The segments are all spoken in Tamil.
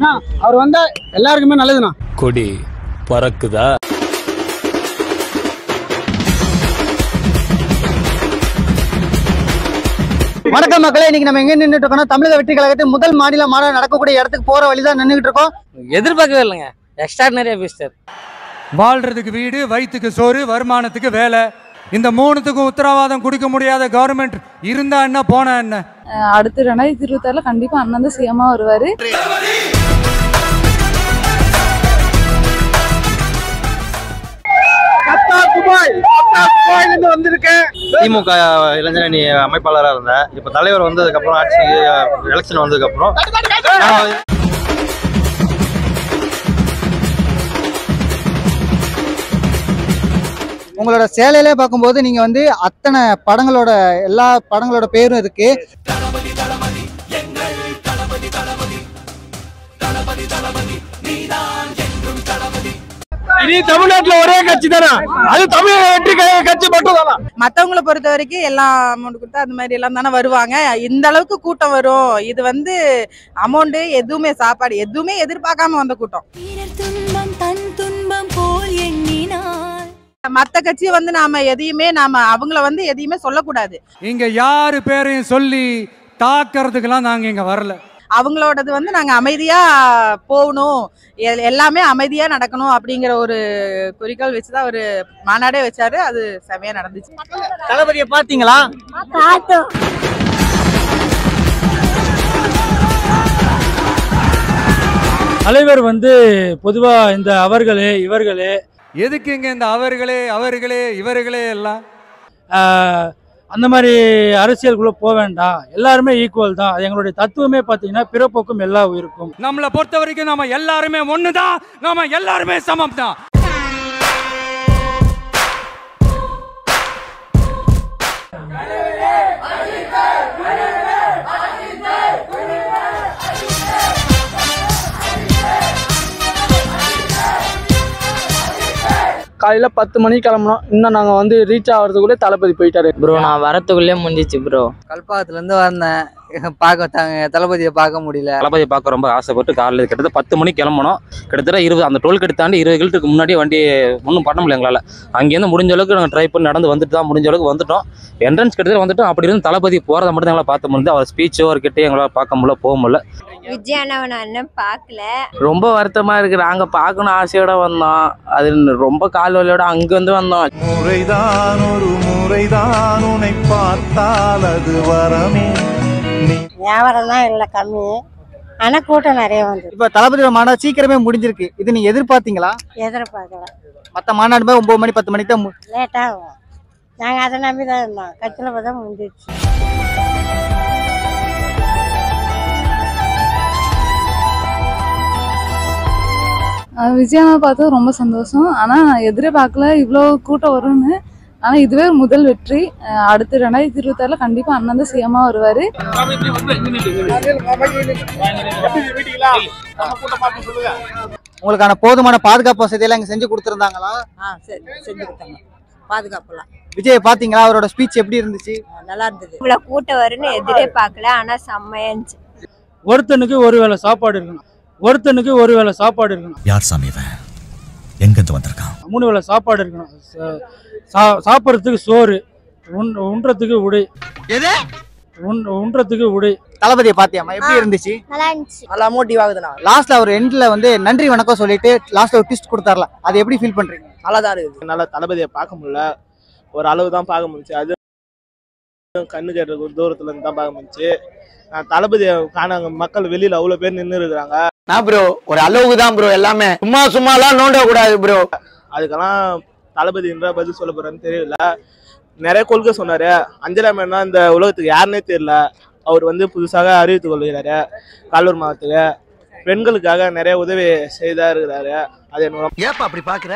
அண்ணா அவர் வந்தா எல்லாருக்குமே நல்லதுண்ணா கொடி பறக்குதா வணக்கம் மக்களே இன்னைக்கு நம்ம எங்க நின்றுட்டு இருக்கோம் தமிழக வெற்றி கழகத்தின் முதல் மாநில மாநாடு நடக்கக்கூடிய இடத்துக்கு போற வழிதான் நின்றுட்டு இருக்கோம் எதிர்பார்க்கவே இல்லைங்க எக்ஸ்ட்ராடினரியா பேசிட்டார் வாழ்றதுக்கு வீடு வயிற்றுக்கு சோறு வருமானத்துக்கு வேலை இந்த மூணுத்துக்கும் உத்தரவாதம் கொடுக்க முடியாத கவர்மெண்ட் இருந்தா என்ன போனா என்ன அஹ் அடுத்து ரெண்டாயிரத்தி இருபத்தாறுல கண்டிப்பா அண்ணன் தான் சிஎம்மா வருவாரு திமுக இளைஞரணி அமைப்பாளராக இருந்தேன் இப்போ தலைவர் வந்ததுக்கப்புறம் ஆட்சிக்கு எலெக்ஷன் வந்ததுக்கப்புறம் நான் உங்களோட சேலையிலே பார்க்கும்போது நீங்க வந்து அத்தனை படங்களோட எல்லா படங்களோட பேரும் இருக்கு இனி தமிழ்நாட்டுல ஒரே கட்சி தானே அது தமிழக வெற்றி கழக கட்சி மட்டும் தானா மத்தவங்கள பொறுத்த வரைக்கும் எல்லாம் அமௌண்ட் கொடுத்தா அது மாதிரி எல்லாம் தானே வருவாங்க இந்த அளவுக்கு கூட்டம் வரும் இது வந்து அமௌண்ட் எதுவுமே சாப்பாடு எதுவுமே எதிர்பார்க்காம வந்த கூட்டம் பிறர் துன்பம் தன் துன்பம் போல் எண்ணினார் மத்த கட்சியை வந்து நாம எதையுமே நாம அவங்கள வந்து எதையுமே சொல்லக்கூடாது இங்க யாரு பேரையும் சொல்லி தாக்கறதுக்கெல்லாம் நாங்க இங்க வரல அவங்களோடது வந்து நாங்க அமைதியா போகணும் எ- எல்லாமே அமைதியா நடக்கணும் அப்படிங்கிற ஒரு குறிக்கோள் வச்சுதான் ஒரு மாநாடே வச்சாரு அது செமையா நடந்துச்சு தளபதியை பாத்தீங்களா தலைவர் வந்து பொதுவா இந்த அவர்களே இவர்களே எதுக்கு இங்க இந்த அவர்களே அவர்களே இவர்களே எல்லாம் ஆஹ், அந்த மாதிரி அரசியலுக்குள்ள போக வேண்டாம் எல்லாருமே ஈக்குவல் தான் அது எங்களுடைய தத்துவமே பார்த்தீங்கன்னா பிறப்போக்கும் எல்லா உயிருக்கும் நம்மளை பொறுத்த வரைக்கும் நாம எல்லாருமே ஒண்ணுதான் நாம எல்லாருமே சமம் தான் காலையில பத்து மணிக்கு கிளம்பணும் இன்னும் நாங்க வந்து ரீச் ஆகிறதுக்குள்ளே தளபதி போயிட்டாரு ப்ரோ நான் வரத்துக்குள்ளே முடிஞ்சிச்சு ப்ரோ கல்பாக்கத்துல இருந்து வந்தேன் பார்க்க தாங்க தளபதியை பார்க்க முடியல தளபதியை பார்க்க ரொம்ப ஆசைப்பட்டு காலையில் கிட்டத்தட்ட பத்து மணிக்கு கிளம்பணும் கிட்டத்தட்ட இருபது அந்த டோல் கேட் தாண்டி இருபது கிலோமீட்டருக்கு முன்னாடி வண்டி ஒன்றும் பண்ண முடியல எங்களால் அங்கேருந்து முடிஞ்ச அளவுக்கு நாங்கள் ட்ரை பண்ணி நடந்து வந்துட்டு தான் முடிஞ்ச அளவுக்கு வந்துட்டோம் என்ட்ரன்ஸ் கிட்டத்தட்ட வந்துட்டோம் அப்படி இருந்து தளபதி போகிறத மட்டும் தான் எங்களால் பார்த்த முடியுது அவர் ஸ்பீச்சோ அவர் கிட்டே எங்களால் பார்க்க முடியல போக முடியல விஜயானவன் அண்ணன் பார்க்கல ரொம்ப வருத்தமா இருக்கு நாங்க பார்க்கணும் ஆசையோட வந்தோம் அது ரொம்ப கால் வலியோட அங்கிருந்து வந்தோம் முறைதான் ஒரு முறைதான் உன்னை பார்த்தால் அது வரமே நீ வியாபாரம் தான் இல்லை கம்மி ஆனா கூட்டம் நிறைய வந்து இப்ப தளபதியோட மாநாடு சீக்கிரமே முடிஞ்சிருக்கு இது நீங்க எதிர்பார்த்தீங்களா எதிர்பார்க்கல மத்த மாநாடு போய் ஒன்பது மணி பத்து மணிக்கு தான் மு- லேட் ஆகும் நாங்க அதை நம்பி தான் இருந்தோம் கட்சியில் பார்த்தா முடிஞ்சிச்சு அஹ் விஜயாவை பார்த்து ரொம்ப சந்தோஷம் ஆனா நான் எதிர்பார்க்கல இவ்வளோ கூட்டம் வரும்னு ஆனா இதுவே ஒரு முதல் வெற்றி அஹ் அடுத்து ரெண்டாயிரத்தி இருபத்தாறுல கண்டிப்பா அண்ணன் தான் சிஎம்மா வருவாரு உங்களுக்கான போதுமான பாதுகாப்பு வசதியெல்லாம் இங்க செஞ்சு கொடுத்துருந்தாங்களா ஆ சரி செஞ்சு கொடுத்தாங்க பாதுகாப்புலாம் விஜய் பாத்தீங்களா அவரோட ஸ்பீச் எப்படி இருந்துச்சு நல்லா இருந்தது இவ்வளவு கூட்டம் வரும்னு எதிரே பார்க்கல ஆனா செம்மையா இருந்துச்சு ஒருத்தனுக்கு ஒரு வேளை சாப்பாடு இருக்கணும் ஒருத்தனுக்கு ஒரு வேளை சாப்பாடு இருக்கணும் யார் சாமி இவன் எங்கிருந்து வந்திருக்கான் மூணு வேளை சாப்பாடு இருக்கணும் சா- சா- சாப்பிட்றதுக்கு சோறு உண் உண்றதுக்கு உடை உண் உண்றதுக்கு உடை தளபதியை பாத்தியாமா எப்படி இருந்துச்சு நல்லா இருந்துச்சு நல்லா மோட்டிவ் ஆகுதுண்ணா லாஸ்ட்ல அவர் எண்ட்ல வந்து நன்றி வணக்கம் சொல்லிட்டு லாஸ்ட்ல ஒரு ட்விஸ்ட் கொடுத்தார்ல அது எப்படி ஃபீல் பண்றீங்க நல்லா தான் இருக்குது என்னால் தளபதியை பார்க்க முடியல ஒரு அளவு தான் பார்க்க முடிஞ்சுச்சு அது கண்ணு கேட்ட தூரத்துல இருந்து தான் பார்க்க முடிஞ்சுச்சு நான் தளபதியை காண அங்க மக்கள் வெளியில அவ்வளவு பேர் நின்று இருக்கிறாங்க நான் ப்ரோ ஒரு அளவுக்கு தான் ப்ரோ எல்லாமே சும்மா சும்மாலாம் நோண்ட கூடாது ப்ரோ அதுக்கெல்லாம் தளபதி என்ற பதில் சொல்ல போறேன்னு தெரியல நிறைய கொள்கை சொன்னாரு அஞ்சலா மேனா இந்த உலகத்துக்கு யாருன்னே தெரியல அவர் வந்து புதுசாக அறிவித்துக் கொள்கிறாரு கடலூர் மாவட்டத்துக்கு பெண்களுக்காக நிறைய உதவி செய்தா இருக்கிறாரு அது எனக்கு ஏப்பா அப்படி பாக்குற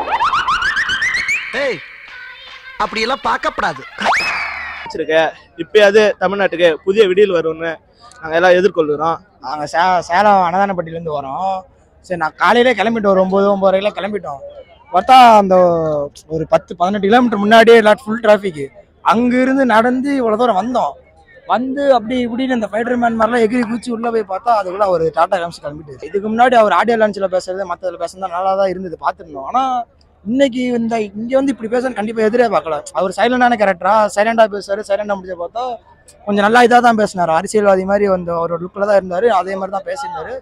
ஏய் அப்படி எல்லாம் பார்க்கப்படாது பிடிச்சிருக்கு இப்பயாவது தமிழ்நாட்டுக்கு புதிய விடியல் வரும்னு நாங்கள் எல்லாம் எதிர்கொள்கிறோம் நாங்கள் சே சேலம் அன்னதானப்பட்டியிலேருந்து வரோம் சரி நான் காலையிலே கிளம்பிட்டோம் ஒரு ஒம்பது ஒம்பதுரையில் கிளம்பிட்டோம் பார்த்தா அந்த ஒரு பத்து பதினெட்டு கிலோமீட்டர் முன்னாடியே எல்லாம் ஃபுல் டிராஃபிக்கு அங்கேருந்து நடந்து இவ்வளோ தூரம் வந்தோம் வந்து அப்படி இப்படின்னு இந்த ஃபைட்டர் மேன் மாதிரிலாம் எகிரி குச்சி உள்ள போய் பார்த்தா அதுக்குள்ள அவர் டாடா காமிச்சு கிளம்பிட்டு இதுக்கு முன்னாடி அவர் ஆடியோ லான்ச்சில் பேசுறது மற்றதில் பேசுறது நல்லா தான் இருந்தது பார்த்துருந்தோம் ஆனால் இன்னைக்கு இந்த இங்க வந்து இப்படி பேசுறது கண்டிப்பா எதிரே பார்க்கல அவர் சைலண்டான கேரக்டரா சைலண்டா பேசுறாரு சைலண்டா முடிஞ்ச பார்த்தா கொஞ்சம் நல்லா இதாக தான் பேசினாரு அரசியல்வாதி மாதிரி வந்து அவரோட லுக்கில் தான் இருந்தாரு அதே மாதிரி தான் பேசியிருந்தாரு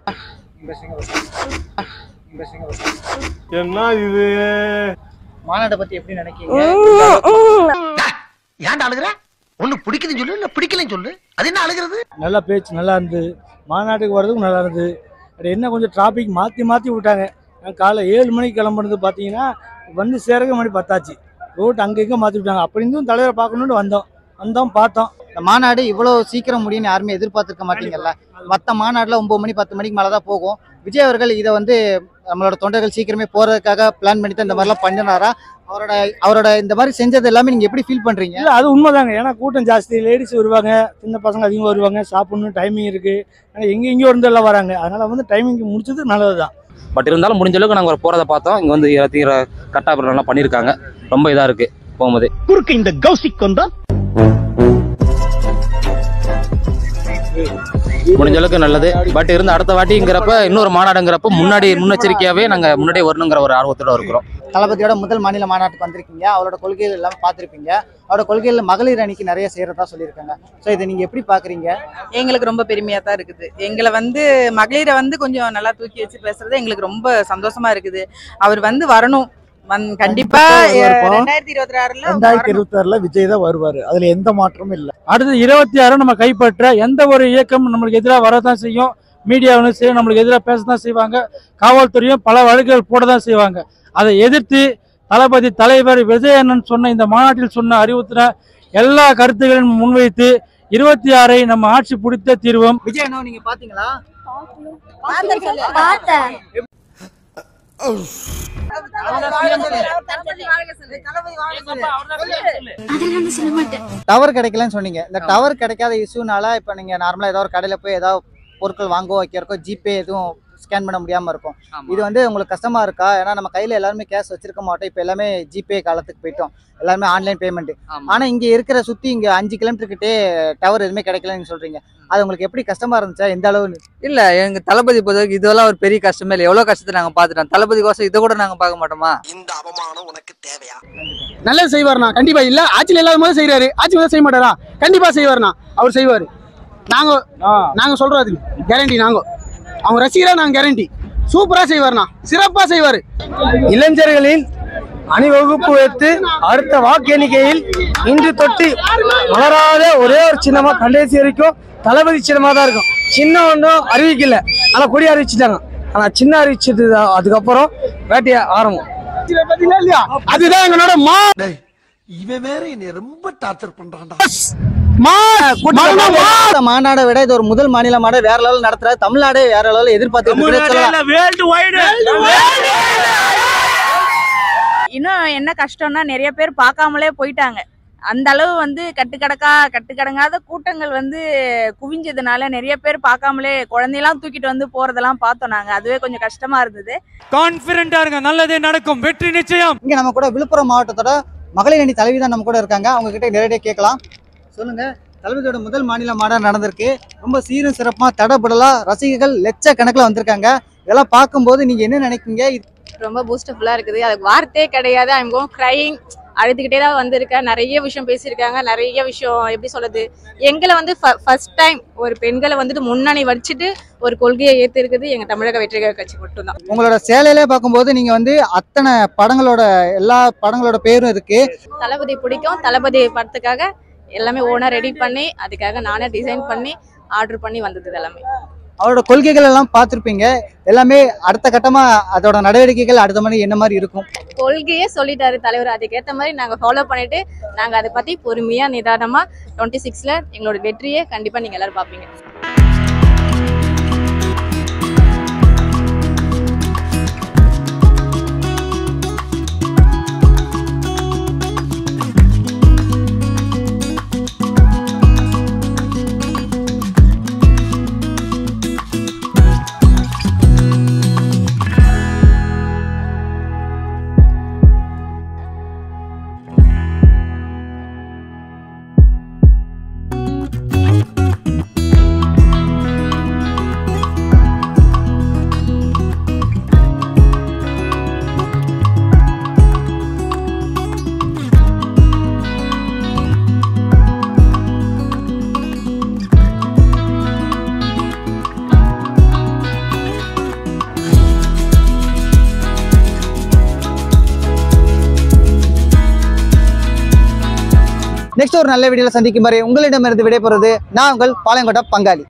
என்ன இது மாநாட்டை பத்தி எப்படி நினைக்கிறீங்க ஏன்டா அழுகுற ஒண்ணு பிடிக்குதுன்னு சொல்லு இல்ல பிடிக்கலன்னு சொல்லு அது என்ன அழுகிறது நல்ல பேச்சு நல்லா இருந்தது மாநாட்டுக்கு வர்றதுக்கும் நல்லா இருந்தது அது என்ன கொஞ்சம் டிராஃபிக் மாற்றி மாற்றி விட்டாங்க நான் காலை ஏழு மணிக்கு கிளம்புனது பார்த்தீங்கன்னா வந்து சேரக மணி பத்தாச்சு ரோட் அங்கே இங்கே மாற்றி விட்டாங்க அப்படி இருந்தும் தலைவரை பார்க்கணுன்னு வந்தோம் வந்தோம் பார்த்தோம் இந்த மாநாடு இவ்வளவு சீக்கிரம் முடியும்னு யாருமே எதிர்பார்த்திருக்க மாட்டீங்கல்ல மற்ற மாநாடுல ஒன்பது மணி பத்து மணிக்கு மேலே தான் போகும் விஜய் அவர்கள் இதை வந்து நம்மளோட தொண்டர்கள் சீக்கிரமே போறதுக்காக பிளான் பண்ணி தான் இந்த மாதிரிலாம் பண்ணினாரா அவரோட அவரோட இந்த மாதிரி செஞ்சது எல்லாமே நீங்க எப்படி ஃபீல் பண்றீங்க இல்லை அது உண்மைதாங்க ஏன்னா கூட்டம் ஜாஸ்தி லேடிஸ் வருவாங்க சின்ன பசங்க அதிகமாக வருவாங்க சாப்பிடணும் டைமிங் இருக்குது ஆனால் எங்கே எங்கேயோ இருந்து எல்லாம் வராங்க அதனால் வந்து டைமிங் முடிச்சது நல்லது தான் பட் இருந்தாலும் முடிஞ்ச அளவுக்கு நாங்கள் போகிறத பார்த்தோம் இங்கே வந்து எல்லாத்தையும் கட்டாக நல்லா பண்ணியிருக்காங்க ரொம்ப இதாக இருக்குது போகும்போது குறுக்கு இந்த கௌசிக் வந்தா முடிஞ்ச அளவுக்கு நல்லது பட் இருந்து அடுத்த வாட்டிங்கிறப்ப இன்னொரு மாநாடுங்கிறப்ப முன்னாடி முன்னெச்சரிக்கையாகவே நாங்கள் முன்னாடியே வரணுங்கிற ஒரு ஆர்வத்தோட இருக்கிறோம் தளபதியோட முதல் மாநில மாநாட்டுக்கு வந்திருக்கீங்க அவரோட கொள்கைகள் எல்லாம் பார்த்திருப்பீங்க அவரோட கொள்கைகள் மகளிர் அணிக்கு நிறைய செய்யறதா சொல்லியிருக்காங்க ஸோ இதை நீங்க எப்படி பாக்குறீங்க எங்களுக்கு ரொம்ப பெருமையா தான் இருக்குது எங்களை வந்து மகளிரை வந்து கொஞ்சம் நல்லா தூக்கி வச்சு பேசுறது எங்களுக்கு ரொம்ப சந்தோஷமா இருக்குது அவர் வந்து வரணும் வந் கண்டிப்பா ரெண்டாயிரத்தி இருபத்தி ஆறுல ரெண்டாயிரத்தி இருபத்தி ஆறுல விஜய் தான் வருவாரு அதுல எந்த மாற்றமும் இல்லை அடுத்து இருபத்தி ஆறு நம்ம கைப்பற்ற எந்த ஒரு இயக்கம் நம்மளுக்கு எதிராக வரதான் செய்யும் மீடியாவும் சரி நம்மளுக்கு எதிராக பேசத்தான் செய்வாங்க காவல்துறையும் பல வழக்குகள் போட தான் செய்வாங்க அதை எதிர்த்து தளபதி தலைவர் விஜயண்ணன் சொன்ன இந்த மாநாட்டில் சொன்ன அறிவுறுத்தின எல்லா கருத்துக்களையும் முன்வைத்து இருபத்தி ஆறை நம்ம ஆட்சி பிடித்த தீர்வோம் விஜய் அண்ணா நீங்க பாத்தீங்களா டவர் கிடைக்கலன்னு சொன்னீங்க இந்த டவர் கிடைக்காத இஷ்யூனால இப்ப நீங்க நார்மலா ஏதாவது ஒரு கடையில போய் ஏதாவது பொருட்கள் வாங்கவோ வைக்கிறக்கோ ஜிபே எதுவும் ஸ்கேன் பண்ண முடியாம இருக்கும் இது வந்து உங்களுக்கு கஷ்டமா இருக்கா ஏன்னா நம்ம கையில எல்லாருமே கேஷ் வச்சிருக்க மாட்டோம் இப்ப எல்லாமே ஜிபே காலத்துக்கு போயிட்டோம் எல்லாருமே ஆன்லைன் பேமெண்ட் ஆனா இங்க இருக்கிற சுத்தி இங்க அஞ்சு கிலோமீட்டர் கிட்டே டவர் எதுவுமே கிடைக்கலன்னு சொல்றீங்க அது உங்களுக்கு எப்படி கஷ்டமா இருந்துச்சா எந்த அளவு இல்ல எங்க தளபதி பொறுத்தவரைக்கும் இதெல்லாம் ஒரு பெரிய கஷ்டமே இல்லை எவ்வளவு கஷ்டத்தை நாங்க பாத்துட்டோம் தளபதி கோசம் இதை கூட நாங்க பார்க்க மாட்டோமா இந்த அவமானம் உனக்கு தேவையா நல்லது செய்வார்ண்ணா கண்டிப்பா இல்ல ஆட்சியில் இல்லாத போது செய்யறாரு ஆட்சி வந்து செய்ய மாட்டாரா கண்டிப்பா செய்வார்ண்ணா அவர் செய்வாரு நாங்க நாங்க சொல்றோம் அதுக்கு கேரண்டி நாங்க அவங்க ரசிகரா நாங்க கேரண்டி சூப்பரா செய்வார்ண்ணா சிறப்பா செய்வாரு இளைஞர்களின் அணிவகுப்பு வைத்து அடுத்த வாக்கு எண்ணிக்கையில் இன்று தொட்டு வளராத ஒரே ஒரு சின்னமா கடைசி வரைக்கும் தளபதி சின்னமா தான் இருக்கும் சின்ன ஒன்றும் அறிவிக்கல ஆனா கொடி அறிவிச்சிட்டாங்க ஆனா சின்ன அறிவிச்சது தான் அதுக்கப்புறம் வேட்டைய ஆரம்பம் பாத்தீங்களா இல்லையா அதுதான் எங்களோட மா இவன் வேற என்னை ரொம்ப டார்ச்சர் பண்றான்டா இந்த மாநாடை விட இது ஒரு முதல் மாநில மாநாடு வேற லெவல் நடத்துற தமிழ்நாடே வேற லெவல் எதிர்பார்த்து இன்னும் என்ன கஷ்டம்னா நிறைய பேர் பார்க்காமலே போயிட்டாங்க அந்த அளவு வந்து கட்டுக்கடக்கா கட்டுக்கடங்காத கூட்டங்கள் வந்து குவிஞ்சதுனால நிறைய பேர் பார்க்காமலே குழந்தையெல்லாம் தூக்கிட்டு வந்து போறதெல்லாம் பார்த்தோம் நாங்க அதுவே கொஞ்சம் கஷ்டமா இருந்தது கான்பிடண்டா இருங்க நல்லதே நடக்கும் வெற்றி நிச்சயம் இங்க நம்ம கூட விழுப்புரம் மாவட்டத்தோட மகளிர் அணி தலைவி தான் நம்ம கூட இருக்காங்க அவங்க கிட்ட நேரடியாக கேட்கலாம் சொல்லுங்க தளபதியோட முதல் மாநில மாநாடு நடந்திருக்கு ரொம்ப சீரும் சிறப்பா தடபுடலா ரசிகர்கள் லட்சக்கணக்கில் வந்திருக்காங்க இதெல்லாம் பார்க்கும்போது நீங்க என்ன நினைக்கிறீங்க இது ரொம்ப பூஸ்டபுல்லாக இருக்குது அதுக்கு வார்த்தையே கிடையாது ஐம் கோம் க்ரைங் அழுதுகிட்டே தான் வந்திருக்கேன் நிறைய விஷயம் பேசியிருக்காங்க நிறைய விஷயம் எப்படி சொல்றது எங்களை வந்து ஃபர்ஸ்ட் டைம் ஒரு பெண்களை வந்துட்டு முன்னணி வச்சுட்டு ஒரு கொள்கையை ஏற்றிருக்குது எங்கள் தமிழக வெற்றிகர கட்சி மட்டும்தான் உங்களோட சேலையிலே பார்க்கும்போது நீங்க வந்து அத்தனை படங்களோட எல்லா படங்களோட பேரும் இருக்கு தளபதி பிடிக்கும் தளபதி படத்துக்காக எல்லாமே ஓனாக ரெடி பண்ணி அதுக்காக நானே டிசைன் பண்ணி ஆர்டர் பண்ணி வந்தது இது எல்லாமே அவரோட கொள்கைகள் எல்லாம் பார்த்துருப்பீங்க எல்லாமே அடுத்த கட்டமா அதோட நடவடிக்கைகள் அடுத்த மாதிரி என்ன மாதிரி இருக்கும் கொள்கையே சொல்லிட்டாரு தலைவர் அதுக்கேற்ற மாதிரி நாங்கள் ஃபாலோ பண்ணிட்டு நாங்கள் அதை பற்றி பொறுமையாக நிதானமாக டுவெண்ட்டி சிக்ஸில் எங்களோட வெற்றியை கண்டிப்பாக நீங்கள் எல்லாரும் பார்ப்பீங்க நெக்ஸ்ட் ஒரு நல்ல வீடியோல சந்திக்கும் வரை உங்களிடமிருந்து விடைபெறுவது நான் உங்கள் பாளையங்கோட்டை பங்காளி